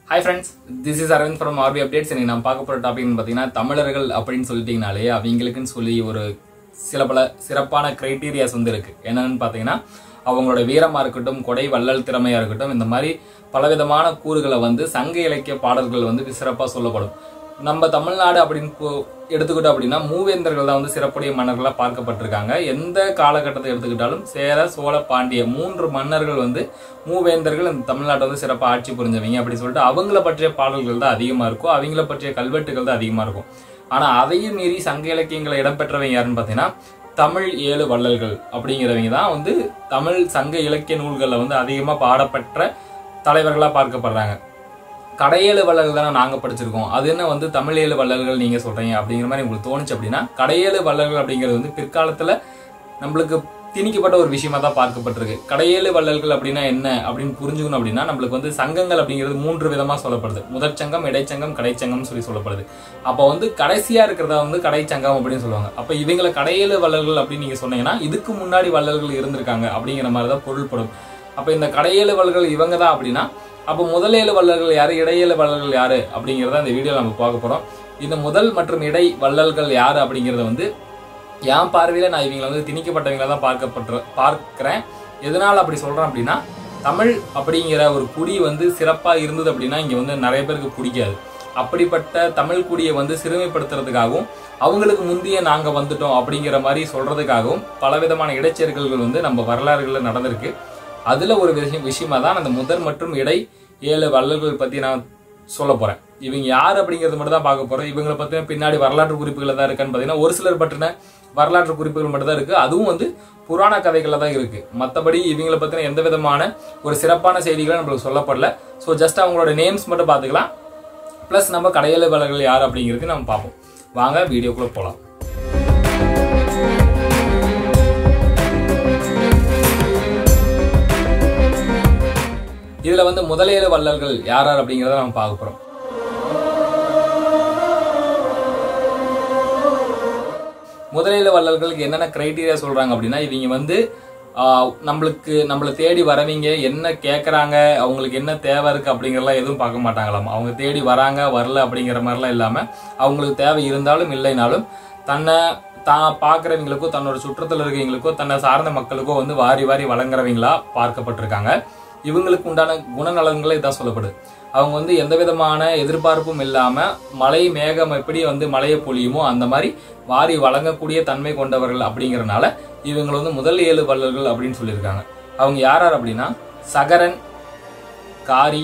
hi friends this is Aravind from RP updates இன்னைக்கு நான் பார்க்க போகிற டாபிக்னு பார்த்தீங்கன்னா தமிழர்கள் அப்படின்னு சொல்லிட்டீங்கனாலே அவங்களுக்குன்னு சொல்லி ஒரு சில பல சிறப்பான கிரைட்டீரியாஸ் வந்து இருக்கு என்னன்னு பார்த்தீங்கன்னா அவங்களோட வீரமாக இருக்கட்டும் கொடை வள்ளல் திறமையாக இருக்கட்டும் இந்த மாதிரி பலவிதமான கூறுகளை வந்து சங்க இலக்கிய பாடல்கள் வந்து சிறப்பாக சொல்லப்படும் நம்ம தமிழ்நாடு அப்படின்னு போ- எடுத்துக்கிட்டோம் அப்படின்னா மூவேந்தர்கள் தான் வந்து சிறப்புடைய மன்னர்களாக பார்க்கப்பட்டிருக்காங்க எந்த காலகட்டத்தை எடுத்துக்கிட்டாலும் சேர சோழ பாண்டிய மூன்று மன்னர்கள் வந்து மூவேந்தர்கள் இந்த தமிழ்நாட்டை வந்து சிறப்பாக ஆட்சி புரிஞ்சவங்க அப்படி சொல்லிட்டு அவங்கள பற்றிய பாடல்கள் தான் அதிகமாக இருக்கும் அவங்கள பற்றிய கல்வெட்டுகள் தான் அதிகமாக இருக்கும் ஆனால் அதையும் மீறி சங்க இலக்கியங்களை இடம்பெற்றவங்க யாருன்னு பார்த்தீங்கன்னா தமிழ் ஏழு வள்ளல்கள் அப்படிங்கிறவங்க தான் வந்து தமிழ் சங்க இலக்கிய நூல்களில் வந்து அதிகமாக பாடப்பெற்ற தலைவர்களாக பார்க்கப்படுறாங்க கடையேழு வள்ளல்கள் தானே நாங்கள் படிச்சிருக்கோம் அது என்ன வந்து தமிழ் ஏழு வள்ளல்கள் நீங்கள் சொல்கிறீங்க அப்படிங்கிற மாதிரி உங்களுக்கு தோணுச்சு அப்படின்னா கடையேழு வள்ளல்கள் அப்படிங்கிறது வந்து பிற்காலத்தில் நம்மளுக்கு திணிக்கப்பட்ட ஒரு விஷயமா தான் பார்க்கப்பட்டிருக்கு கடையேழு வள்ளல்கள் அப்படின்னா என்ன அப்படின்னு புரிஞ்சுக்கணும் அப்படின்னா நம்மளுக்கு வந்து சங்கங்கள் அப்படிங்கிறது மூன்று விதமாக சொல்லப்படுது முதற்சங்கம் இடைச்சங்கம் கடைச்சங்கம்னு சொல்லி சொல்லப்படுது அப்போ வந்து கடைசியாக இருக்கிறதா வந்து கடைச்சங்கம் அப்படின்னு சொல்லுவாங்க அப்போ இவங்களை கடையேழு வள்ளல்கள் அப்படின்னு நீங்கள் சொன்னீங்கன்னா இதுக்கு முன்னாடி வள்ளல்கள் இருந்திருக்காங்க அப்படிங்கிற மாதிரி தான் பொருள்படும் அப்போ இந்த கடையேழு வள்ளல்கள் இவங்க தான் அப்படின்னா அப்போ முதலேழு வள்ளல்கள் யாரு இடையேழு வள்ளல்கள் யாரு அப்படிங்கிறத இந்த வீடியோவில் நம்ம பார்க்க போறோம் இந்த முதல் மற்றும் இடை வள்ளல்கள் யாரு அப்படிங்கிறத வந்து என் பார்வையில நான் இவங்களை வந்து திணிக்கப்பட்டவங்கள தான் பார்க்கப்பட்டு பார்க்கிறேன் எதனால அப்படி சொல்றேன் அப்படின்னா தமிழ் அப்படிங்கிற ஒரு குடி வந்து சிறப்பா இருந்தது அப்படின்னா இங்க வந்து நிறைய பேருக்கு பிடிக்காது அப்படிப்பட்ட தமிழ் குடியை வந்து சிறுமைப்படுத்துறதுக்காகவும் அவங்களுக்கு முந்தைய நாங்க வந்துட்டோம் அப்படிங்கிற மாதிரி சொல்றதுக்காகவும் பலவிதமான இடைச்செருகல்கள் வந்து நம்ம வரலாறுகளில் நடந்திருக்கு அதுல ஒரு விஷயம் விஷயமா தான் அந்த முதல் மற்றும் இடை ஏழு வள்ளல்கள் பத்தி நான் சொல்ல போறேன் இவங்க யார் அப்படிங்கறது மட்டும் தான் பார்க்க போறோம் இவங்களை பத்தின பின்னாடி வரலாற்று குறிப்புகள் தான் இருக்கான்னு பாத்தீங்கன்னா ஒரு சிலர் பற்றின வரலாற்று குறிப்புகள் மட்டும் தான் இருக்கு அதுவும் வந்து புராண கதைகள்ல தான் இருக்கு மத்தபடி இவங்களை பத்தின எந்த விதமான ஒரு சிறப்பான செய்திகளும் நம்மளுக்கு சொல்லப்படல ஸோ ஜஸ்ட் அவங்களோட நேம்ஸ் மட்டும் பார்த்துக்கலாம் ப்ளஸ் நம்ம கடையேழு வள்ளல்கள் யார் அப்படிங்கிறது நம்ம பார்ப்போம் வாங்க வீடியோக்குள்ள போலாம் இதுல வந்து முதலேழு வள்ளல்கள் யார் யார் அப்படிங்கறத நம்ம பார்க்க போறோம் முதலேழு வள்ளல்களுக்கு என்னென்ன கிரைட்டீரியா சொல்றாங்க அப்படின்னா இவங்க வந்து ஆஹ், நம்மளுக்கு நம்மளை தேடி வரவங்க என்ன கேட்குறாங்க அவங்களுக்கு என்ன தேவை இருக்கு அப்படிங்கிறதெல்லாம் எதுவும் பார்க்க மாட்டாங்களாம் அவங்க தேடி வராங்க வரல அப்படிங்கிற மாதிரிலாம் இல்லாம அவங்களுக்கு தேவை இருந்தாலும் இல்லைனாலும் தன்னை தான் பார்க்குறவங்களுக்கோ தன்னோட சுற்றத்தில் இருக்கவங்களுக்கோ தன்னை சார்ந்த மக்களுக்கோ வந்து வாரி வாரி வழங்குறவங்களா பார்க்கப்பட்டிருக்காங்க இவங்களுக்கு உண்டான குணநலன்களை இதான் சொல்லப்படுது அவங்க வந்து எந்த விதமான எதிர்பார்ப்பும் இல்லாம மழை மேகம் எப்படி வந்து மழையை பொழியுமோ அந்த மாதிரி வாரி வழங்கக்கூடிய தன்மை கொண்டவர்கள் அப்படிங்கறனால இவங்களை வந்து முதல் ஏழு வள்ளல்கள் அப்படின்னு சொல்லியிருக்காங்க அவங்க யார் யார் அப்படின்னா சகரன் காரி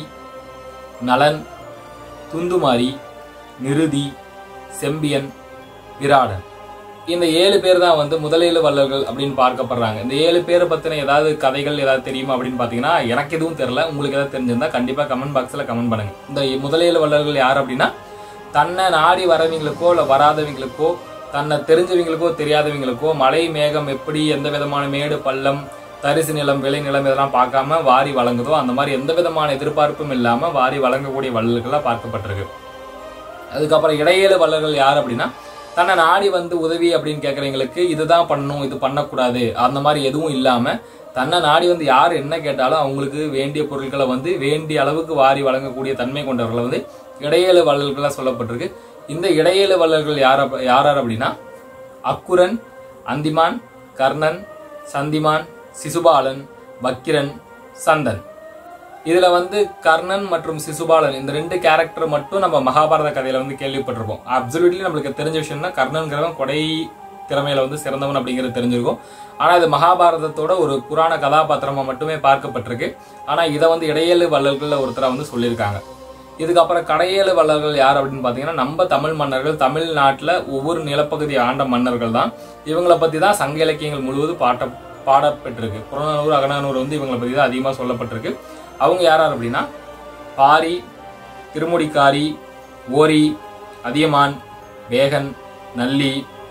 நலன் துந்துமாரி நிருதி செம்பியன் விராடன் இந்த ஏழு பேர் தான் வந்து முதலேழு வள்ளல்கள் அப்படின்னு பார்க்கப்படுறாங்க இந்த ஏழு பேரை பத்தின ஏதாவது கதைகள் ஏதாவது தெரியுமா அப்படின்னு பாத்தீங்கன்னா எனக்கு எதுவும் தெரியல உங்களுக்கு ஏதாவது தெரிஞ்சிருந்தா கண்டிப்பா கமெண்ட் பாக்ஸ்ல கமெண்ட் பண்ணுங்க இந்த முதலேழு வள்ளல்கள் யார் அப்படின்னா தன்னை நாடி வரவங்களுக்கோ இல்ல வராதவங்களுக்கோ தன்னை தெரிஞ்சவங்களுக்கோ தெரியாதவங்களுக்கோ மழை மேகம் எப்படி எந்த விதமான மேடு பள்ளம் தரிசு நிலம் விளை நிலம் இதெல்லாம் பார்க்காம வாரி வழங்குதோ அந்த மாதிரி எந்த விதமான எதிர்பார்ப்பும் இல்லாம வாரி வழங்கக்கூடிய வள்ளல்களா பார்க்கப்பட்டிருக்கு அதுக்கப்புறம் இடையேழு வள்ளல்கள் யார் அப்படின்னா தன்னை நாடி வந்து உதவி அப்படின்னு கேட்குறவங்களுக்கு இதுதான் பண்ணணும் இது பண்ணக்கூடாது அந்த மாதிரி எதுவும் இல்லாம தன்னை நாடி வந்து யார் என்ன கேட்டாலும் அவங்களுக்கு வேண்டிய பொருட்களை வந்து வேண்டிய அளவுக்கு வாரி வழங்கக்கூடிய தன்மை கொண்டவர்களை வந்து இடையேழு வள்ளல்களா சொல்லப்பட்டிருக்கு இந்த இடையேழு வள்ளல்கள் யார் அப்ப- யார் யார் அப்படின்னா அக்குரன் அந்திமான் கர்ணன் சந்திமான் சிசுபாலன் வக்கிரன் சந்தன் இதுல வந்து கர்ணன் மற்றும் சிசுபாலன் இந்த ரெண்டு கேரக்டர் மட்டும் நம்ம மகாபாரத கதையில வந்து கேள்விப்பட்டிருப்போம் அப்சல்யூட்லி நம்மளுக்கு தெரிஞ்ச விஷயம்னா கர்ணன்கிறவன் கொடை திறமையில வந்து சிறந்தவன் அப்படிங்கிறது தெரிஞ்சிருக்கும் ஆனா இது மகாபாரதத்தோட ஒரு புராண கதாபாத்திரமா மட்டுமே பார்க்கப்பட்டிருக்கு ஆனா இதை வந்து இடையேழு வள்ளல்கள்ல ஒருத்தரா வந்து சொல்லியிருக்காங்க இதுக்கப்புறம் கடையேழு வள்ளல்கள் யார் அப்படின்னு பாத்தீங்கன்னா நம்ம தமிழ் மன்னர்கள் தமிழ்நாட்டுல ஒவ்வொரு நிலப்பகுதி ஆண்ட மன்னர்கள் தான் இவங்களை பத்தி தான் சங்க இலக்கியங்கள் முழுவதும் பாட்ட பாடப்பட்டிருக்கு புறநானூறு அகநானூறு வந்து இவங்களை பத்தி தான் அதிகமா சொல்லப்பட்டிருக்கு அவங்க யார் யார் அப்படின்னா பாரி திருமுடிக்காரி ஓரி அதியமான் வேகன் நல்லி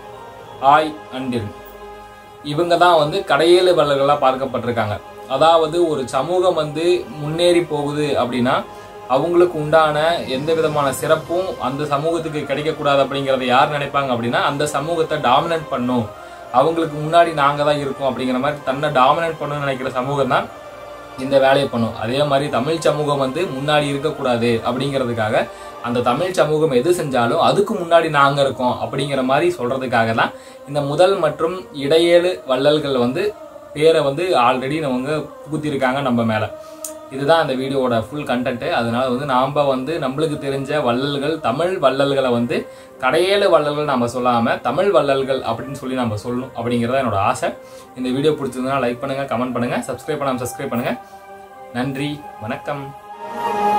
ஆய் அண்டின் இவங்க தான் வந்து கடையேழு வள்ளல்களா பார்க்கப்பட்டிருக்காங்க அதாவது ஒரு சமூகம் வந்து முன்னேறி போகுது அப்படின்னா அவங்களுக்கு உண்டான எந்த விதமான சிறப்பும் அந்த சமூகத்துக்கு கிடைக்கக்கூடாது அப்படிங்கறத யார் நினைப்பாங்க அப்படின்னா அந்த சமூகத்தை டாமினேட் பண்ணும் அவங்களுக்கு முன்னாடி நாங்க தான் இருக்கோம் அப்படிங்கிற மாதிரி தன்னை டாமினேட் பண்ணணும்னு நினைக்கிற சமூகம் தான் இந்த வேலையை பண்ணும் அதே மாதிரி தமிழ் சமூகம் வந்து முன்னாடி இருக்கக்கூடாது அப்படிங்கிறதுக்காக அந்த தமிழ் சமூகம் எது செஞ்சாலும் அதுக்கு முன்னாடி நாங்க இருக்கோம் அப்படிங்கிற மாதிரி சொல்றதுக்காக தான் இந்த முதல் மற்றும் இடையேழு வள்ளல்கள் வந்து பேரை வந்து ஆல்ரெடி அவங்க புகுத்திருக்காங்க நம்ம மேல இதுதான் அந்த வீடியோவோட ஃபுல் கண்டென்ட் அதனால வந்து நாம வந்து நம்மளுக்கு தெரிஞ்ச வள்ளல்கள் தமிழ் வள்ளல்களை வந்து கடையேழு வள்ளல்கள் நம்ம சொல்லாம தமிழ் வள்ளல்கள் அப்படின்னு சொல்லி நம்ம சொல்லணும் அப்படிங்கிறத என்னோட ஆசை இந்த வீடியோ பிடிச்சிருந்தா லைக் பண்ணுங்க கமெண்ட் பண்ணுங்க சப்ஸ்கிரைப் பண்ணாம சப்ஸ்கிரைப் பண்ணுங்க நன்றி வணக்கம்